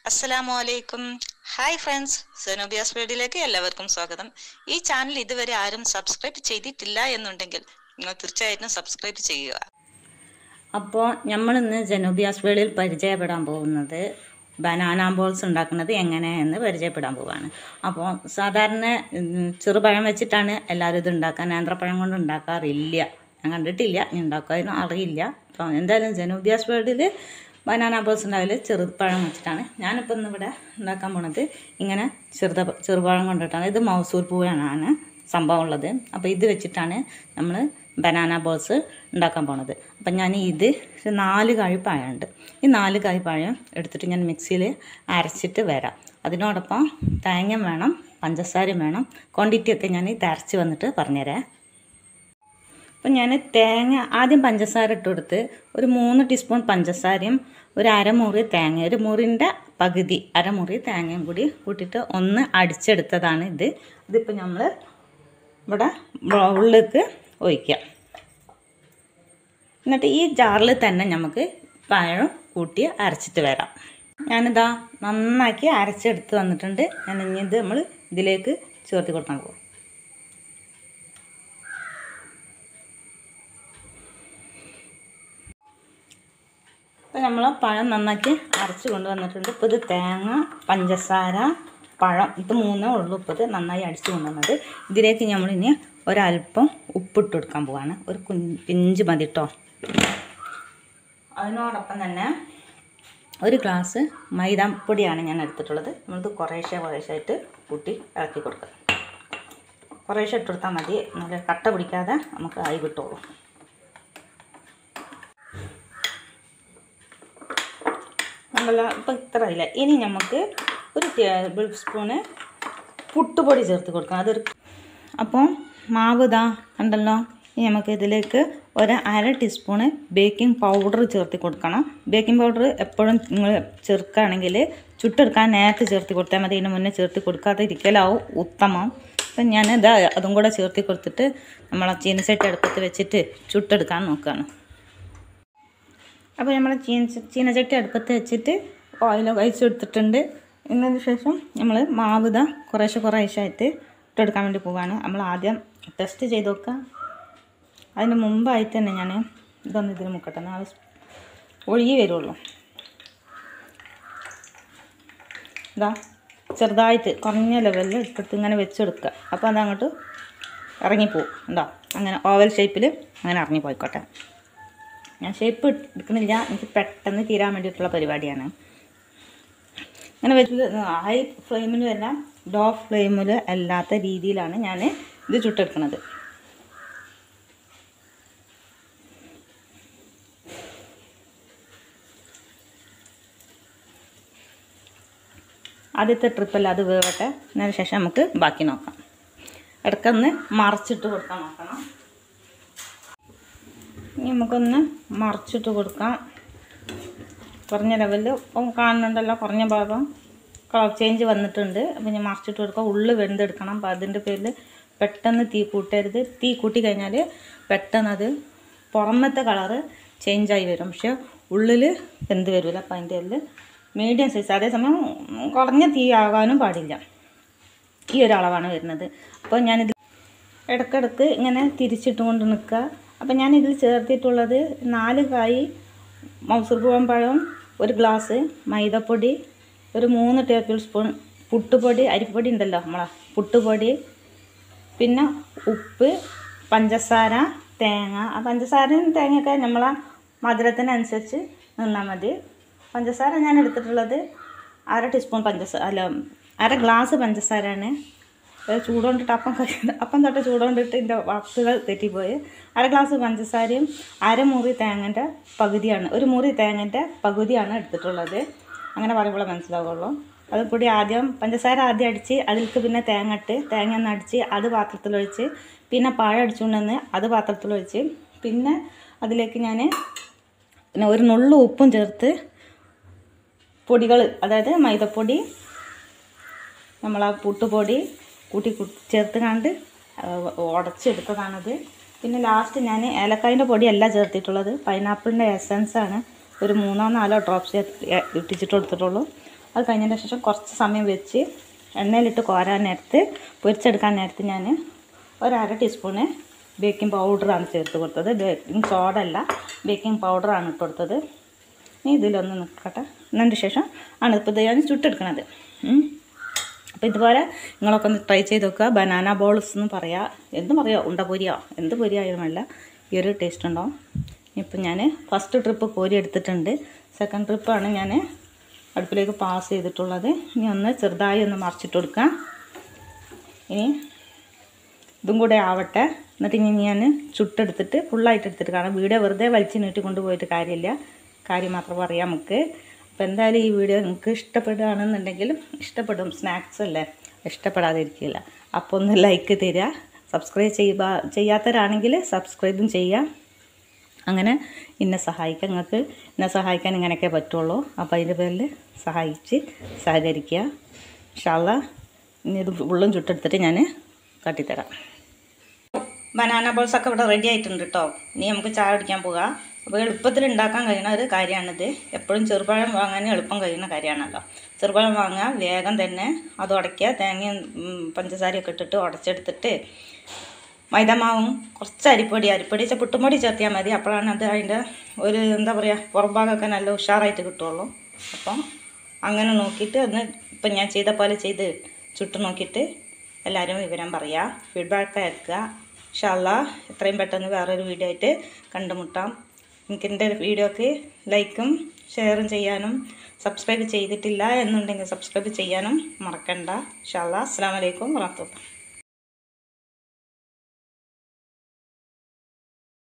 അസ്സലാമു അലൈക്കും hi friends സെനോബിയാസ് വേഡിലേക്ക് എല്ലാവർക്കും സ്വാഗതം ഈ ചാനൽ ഇതുവരെ ആരും സബ്സ്ക്രൈബ് ചെയ്തിട്ടില്ല എന്നുണ്ടെങ്കിൽ നിങ്ങൾ തീർച്ചയായിട്ടും സബ്സ്ക്രൈബ് ചെയ്യുക അപ്പോൾ നമ്മളിന്ന് ജനൂബിയാസ് വേളിയിൽ പരിചയപ്പെടാൻ പോകുന്നത് ബനാന ബോൾസ് ഉണ്ടാക്കുന്നത് എങ്ങനെയെന്ന് പരിചയപ്പെടാൻ പോവുകയാണ് അപ്പോൾ സാധാരണ ഉം, ചെറുപഴം വെച്ചിട്ടാണ് എല്ലാവരും ഇത് ഉണ്ടാക്കാൻ നേന്ത്രപ്പഴം കൊണ്ട് ഉണ്ടാക്കാറില്ല ഞാൻ കണ്ടിട്ടില്ല ഞാൻ ഉണ്ടാക്കാനും അറിയില്ല അപ്പോൾ എന്തായാലും ജനൂബിയാസ് വേൾഡിൽ ബനാന ബോൾസ് ഉണ്ടാവില്ല ചെറുപഴം വെച്ചിട്ടാണ് ഞാനിപ്പോൾ ഇന്ന് ഇവിടെ ഉണ്ടാക്കാൻ പോണത് ഇങ്ങനെ ചെറുത ചെറുപഴം കൊണ്ടിട്ടാണ് ഇത് മൗസൂർ പൂവാണ് സംഭവം ഉള്ളത് അപ്പോൾ ഇത് വെച്ചിട്ടാണ് നമ്മൾ ബനാന ബോൾസ് ഉണ്ടാക്കാൻ പോണത് അപ്പം ഞാൻ ഇത് ഒരു നാല് കായ് പഴമുണ്ട് ഈ നാല് കായ് പഴം എടുത്തിട്ട് ഞാൻ മിക്സിയിൽ അരച്ചിട്ട് വരാം അതിനോടൊപ്പം തേങ്ങ വേണം പഞ്ചസാരയും വേണം ക്വാണ്ടിറ്റി ഒക്കെ ഞാൻ ഇത് അരച്ച് വന്നിട്ട് പറഞ്ഞുതരാം അപ്പം ഞാൻ തേങ്ങ ആദ്യം പഞ്ചസാര ഇട്ട് കൊടുത്ത് ഒരു മൂന്ന് ടീസ്പൂൺ പഞ്ചസാരയും ഒരു അരമുറി തേങ്ങ ഒരു മുറിൻ്റെ പകുതി അരമുറി തേങ്ങയും കൂടി കൂട്ടിയിട്ട് ഒന്ന് അടിച്ചെടുത്തതാണ് ഇത് ഇതിപ്പോൾ നമ്മൾ ഇവിടെ ബൗളിലേക്ക് ഒഴിക്കാം എന്നിട്ട് ഈ ജാറിൽ തന്നെ നമുക്ക് പഴം കൂട്ടി അരച്ചിട്ട് വരാം ഞാനിതാ നന്നാക്കി അരച്ചെടുത്ത് വന്നിട്ടുണ്ട് ഞാൻ ഇനി ഇത് നമ്മൾ ഇതിലേക്ക് ചേർത്ത് കൊടുക്കാൻ പോകും ഇപ്പോൾ നമ്മൾ പഴം നന്നാക്കി അരച്ച് കൊണ്ടുവന്നിട്ടുണ്ട് ഇപ്പോൾ ഇത് തേങ്ങ പഞ്ചസാര പഴം ഇത് മൂന്നേ ഉള്ളൂ ഇപ്പോൾ ഇത് നന്നായി അടിച്ച് കൊണ്ടുവന്നത് ഇതിലേക്ക് നമ്മളിനി ഒരല്പം ഉപ്പിട്ട് കൊടുക്കാൻ പോവാണ് ഒരു കുഞ്ഞ് പിഞ്ച് മതി കേട്ടോ അതിനോടൊപ്പം തന്നെ ഒരു ഗ്ലാസ് മൈദാപ്പൊടിയാണ് ഞാൻ എടുത്തിട്ടുള്ളത് നമ്മളിത് കുറേശ്ശെ കുറേശ്ശായിട്ട് കൂട്ടി ഇളക്കി കൊടുക്കുക കുറേശ്ശെ ഇട്ട് കൊടുത്താൽ മതി നല്ല കട്ട പിടിക്കാതെ നമുക്ക് ആയി കിട്ടുള്ളൂ നമ്മൾ ഇപ്പം ഇത്ര ഇല്ല ഇനി നമുക്ക് ഒരു ടേബിൾ സ്പൂണ് പുട്ടുപൊടി ചേർത്ത് കൊടുക്കണം അതൊരു അപ്പോൾ മാവ് ഇതാ കണ്ടല്ലോ ഇനി നമുക്ക് ഇതിലേക്ക് ഒരു അര ടീസ്പൂണ് ബേക്കിംഗ് പൗഡർ ചേർത്ത് കൊടുക്കണം ബേക്കിംഗ് പൗഡർ എപ്പോഴും നിങ്ങൾ ചേർക്കുകയാണെങ്കിൽ ചുട്ടെടുക്കാൻ നേരത്തെ ചേർത്ത് കൊടുത്താൽ മതി ഇതിന് മുന്നേ ചേർത്ത് കൊടുക്കാതെ ഇരിക്കലാവും ഉത്തമം അപ്പം ഞാൻ ഇതാ അതും കൂടെ ചേർത്ത് കൊടുത്തിട്ട് നമ്മളെ ചീനച്ചട്ടി അടുപ്പത്ത് വെച്ചിട്ട് ചുട്ടെടുക്കാൻ നോക്കുകയാണ് അപ്പോൾ നമ്മൾ ചീന ചീനച്ചട്ടി അടുപ്പത്ത് വെച്ചിട്ട് ഓയിൽ ഒഴിച്ചെടുത്തിട്ടുണ്ട് എന്നതിന് ശേഷം നമ്മൾ മാവ് ഇതാ കുറേശ്ശെ കുറേശ്ശായിട്ട് ഇട്ടെടുക്കാൻ വേണ്ടി പോവാണ് നമ്മൾ ആദ്യം ടെസ്റ്റ് ചെയ്ത് നോക്കുക അതിന് മുമ്പായിട്ട് തന്നെ ഞാൻ ഇതൊന്ന് ഇതിന് മുക്കട്ടെ നാളെ ഒഴുകി വരുള്ളൂ ഇതാ ചെറുതായിട്ട് കുറഞ്ഞ ലെവലിൽ ഇട്ടിട്ട് ഇങ്ങനെ വെച്ചെടുക്കുക അപ്പോൾ അതങ്ങോട്ട് ഇറങ്ങിപ്പോവും എന്താ അങ്ങനെ ഓവൽ ഷേപ്പിൽ അങ്ങനെ ഇറങ്ങിപ്പോയിക്കോട്ടെ ഞാൻ ഷേപ്പ് എടുക്കണില്ല എനിക്ക് പെട്ടെന്ന് തീരാൻ വേണ്ടിയിട്ടുള്ള പരിപാടിയാണ് അങ്ങനെ വെച്ച് ഹൈ ഫ്ലെയിമിലും അല്ല ലോ ഫ്ലെയിമിൽ അല്ലാത്ത രീതിയിലാണ് ഞാൻ ഇത് ചുട്ടെടുക്കുന്നത് ആദ്യത്തെ ട്രിപ്പല്ല അത് വേവട്ടെ അതിന് ശേഷം നമുക്ക് ബാക്കി നോക്കാം ഇടയ്ക്കൊന്ന് മറിച്ചിട്ട് കൊടുക്കാൻ നോക്കണം ഇനി നമുക്കൊന്ന് മറിച്ചിട്ട് കൊടുക്കാം കുറഞ്ഞ ലെവലിൽ ഇപ്പം കാണുന്നുണ്ടല്ലോ കുറഞ്ഞ ഭാഗം കളർ ചേഞ്ച് വന്നിട്ടുണ്ട് അപ്പം ഞാൻ മറിച്ചിട്ട് കൊടുക്കാം ഉള്ളു വെന്തെടുക്കണം അപ്പം അതിൻ്റെ പേരിൽ പെട്ടെന്ന് തീ കൂട്ടരുത് തീ കൂട്ടി കഴിഞ്ഞാൽ പെട്ടെന്ന് അത് പുറമത്തെ കളറ് ചേഞ്ചായി വരും പക്ഷെ ഉള്ളിൽ വെന്ത് വരില്ല അപ്പം അതിൻ്റെ പേരിൽ മീഡിയം സൈസ് അതേസമയം കുറഞ്ഞ തീ ആകാനും പാടില്ല ഈ ഒരു അളവാണ് വരുന്നത് അപ്പോൾ ഞാനിത് ഇടയ്ക്കിടയ്ക്ക് ഇങ്ങനെ തിരിച്ചിട്ടുകൊണ്ട് നിൽക്കുക അപ്പം ഞാൻ ഇതിൽ ചേർത്തിട്ടുള്ളത് നാല് കായ് മൗസൂർ പൂവൻ പഴം ഒരു ഗ്ലാസ് മൈദപ്പൊടി ഒരു മൂന്ന് ടേബിൾ സ്പൂൺ പുട്ടുപൊടി അരിപ്പൊടി ഉണ്ടല്ലോ നമ്മളെ പുട്ടുപൊടി പിന്നെ ഉപ്പ് പഞ്ചസാര തേങ്ങ ആ പഞ്ചസാരയും തേങ്ങയൊക്കെ നമ്മളെ മധുരത്തിനനുസരിച്ച് നിന്നാൽ മതി പഞ്ചസാര ഞാൻ എടുത്തിട്ടുള്ളത് അര ടീസ്പൂൺ പഞ്ചസാര അല്ല അര ഗ്ലാസ് പഞ്ചസാരയാണ് അത് ചൂടുകൊണ്ടിട്ട് അപ്പം കഴി- അപ്പം തൊട്ട് ചൂടുകൊണ്ടിട്ട് ഇതിൻ്റെ വാക്കുകൾ തെറ്റിപ്പോയി അര ഗ്ലാസ് പഞ്ചസാരയും അരമുറി തേങ്ങൻ്റെ പകുതിയാണ് ഒരു മുറി തേങ്ങൻ്റെ പകുതിയാണ് എടുത്തിട്ടുള്ളത് അങ്ങനെ പറയുമ്പോൾ മനസ്സിലാവുള്ളൂ അത് കൂടി ആദ്യം പഞ്ചസാര ആദ്യം അടിച്ച് അതിലേക്ക് പിന്നെ തേങ്ങ ഇട്ട് തേങ്ങ ഒന്ന് അടിച്ച് അത് പാത്രത്തിലൊഴിച്ച് പിന്നെ പഴം അടിച്ചുകൊണ്ടുവന്ന് അത് പാത്രത്തിലൊഴിച്ച് പിന്നെ അതിലേക്ക് ഞാൻ പിന്നെ ഒരു നുള്ളു ഉപ്പും ചേർത്ത് പൊടികൾ അതായത് മൈദപ്പൊടി നമ്മൾ ആ പുട്ടുപൊടി കൂട്ടി കു- ചേർത്ത് കണ്ട് ഉടച്ചെടുത്തതാണത് പിന്നെ ലാസ്റ്റ് ഞാൻ ഏലക്കായൻ്റെ പൊടിയല്ല ചേർത്തിട്ടുള്ളത് പൈനാപ്പിളിൻ്റെ എസൻസ് ആണ് ഒരു മൂന്നോ നാലോ ഡ്രോപ്സ് ഇട്ടിച്ചിട്ട് കൊടുത്തിട്ടുള്ളൂ അത് കഴിഞ്ഞതിന് ശേഷം കുറച്ച് സമയം വെച്ച് എണ്ണയിലിട്ട് കോരാൻ നേരത്ത് പൊരിച്ചെടുക്കാൻ നേരത്ത് ഞാൻ ഒരു അര ടീസ്പൂണ് ബേക്കിംഗ് പൗഡറാണ് ചേർത്ത് കൊടുത്തത് ബേക്കിംഗ് സോഡ അല്ല ബേക്കിംഗ് പൗഡറാണ് ഇട്ട് കൊടുത്തത് ഇനി ഇതിലൊന്ന് നിൽക്കട്ടെ എന്നതിന് ശേഷം ആണ് ഇപ്പോൾ ഇത് ഞാൻ ചുട്ടെടുക്കണത് ഉം. അപ്പോൾ ഇതുപോലെ നിങ്ങളൊക്കെ ഒന്ന് ട്രൈ ചെയ്ത് നോക്കുക ബനാന ബോൾസ് എന്ന് പറയാം എന്ത് പറയുക ഉണ്ട പൊരിയോ എന്ത് പൊരിയായാലും വേണ്ട ഈ ഒരു ടേസ്റ്റ് ഉണ്ടാവും ഇപ്പം ഞാൻ ഫസ്റ്റ് ട്രിപ്പ് കോരി എടുത്തിട്ടുണ്ട് സെക്കൻഡ് ട്രിപ്പാണ് ഞാൻ അടുപ്പിലേക്ക് പാസ് ചെയ്തിട്ടുള്ളത് ഇനി ഒന്ന് ചെറുതായി ഒന്ന് മറിച്ചിട്ട് കൊടുക്കാം ഇനി ഇതും കൂടെ ആവട്ടെ എന്നിട്ട് ഇനി ഞാൻ ചുട്ടെടുത്തിട്ട് ഫുള്ളായിട്ട് എടുത്തിട്ട് കാരണം വീഡിയോ വെറുതെ വലിച്ച് നീട്ടി കൊണ്ടുപോയിട്ട് കാര്യമില്ല കാര്യം മാത്രം പറയാം നമുക്ക് അപ്പോൾ എന്തായാലും ഈ വീഡിയോ നിങ്ങൾക്ക് ഇഷ്ടപ്പെടുകയാണെന്നുണ്ടെങ്കിൽ ഇഷ്ടപ്പെടും സ്നാക്സ് അല്ലേ ഇഷ്ടപ്പെടാതിരിക്കില്ല അപ്പോൾ ഒന്ന് ലൈക്ക് തരിക സബ്സ്ക്രൈബ് ചെയ്യുക ചെയ്യാത്തവരാണെങ്കിൽ സബ്സ്ക്രൈബും ചെയ്യുക അങ്ങനെ എന്നെ സഹായിക്കാം നിങ്ങൾക്ക് എന്നെ സഹായിക്കാൻ ഇങ്ങനെയൊക്കെ പറ്റുള്ളൂ അപ്പോൾ അതിൻ്റെ പേരിൽ സഹായിച്ച് സഹകരിക്കുക ഷാള ഇനി ഇത് ഉള്ളും ചുട്ടെടുത്തിട്ട് ഞാൻ കാട്ടിത്തരാം ബനാന ബോൾസ് ഒക്കെ ഇവിടെ റെഡി ആയിട്ടുണ്ട് കേട്ടോ ഇനി നമുക്ക് ചായ കുടിക്കാൻ പോകാം അപ്പോൾ എളുപ്പത്തിൽ ഉണ്ടാക്കാൻ കഴിയുന്ന ഒരു കാര്യമാണിത് എപ്പോഴും ചെറുപഴം വാങ്ങാൻ എളുപ്പം കഴിയുന്ന കാര്യമാണല്ലോ ചെറുപഴം വാങ്ങുക വേഗം തന്നെ അത് ഉടയ്ക്കുക തേങ്ങയും ഉം, പഞ്ചസാരയൊക്കെ ഇട്ടിട്ട് ഉടച്ചെടുത്തിട്ട് മൈദമാവും കുറച്ച് അരിപ്പൊടി അരിപ്പൊടി വെച്ചാൽ പുട്ടുപൊടി ചേർത്തിയാൽ മതി അപ്പോഴാണ് അത് അതിൻ്റെ ഒരു എന്താ പറയുക പുറംഭാഗമൊക്കെ നല്ല ഉഷാറായിട്ട് കിട്ടുള്ളൂ അപ്പം അങ്ങനെ നോക്കിയിട്ട് ഒന്ന് ഇപ്പം ഞാൻ ചെയ്ത പോലെ ചെയ്ത് ചുട്ട് നോക്കിയിട്ട് എല്ലാവരും വിവരം പറയുക ഫീഡ്ബാക്ക് അയക്കുക ഷാല്ല എത്രയും പെട്ടെന്ന് വേറൊരു വീഡിയോ ആയിട്ട് കണ്ടുമുട്ടാം എനിക്ക് എൻ്റെ വീഡിയോക്ക് ലൈക്കും ഷെയറും ചെയ്യാനും സബ്സ്ക്രൈബ് ചെയ്തിട്ടില്ല എന്നുണ്ടെങ്കിൽ സബ്സ്ക്രൈബ് ചെയ്യാനും മറക്കണ്ട ഷാല്ല അസ്സാം വലൈക്കും വാഹത്തുള്ള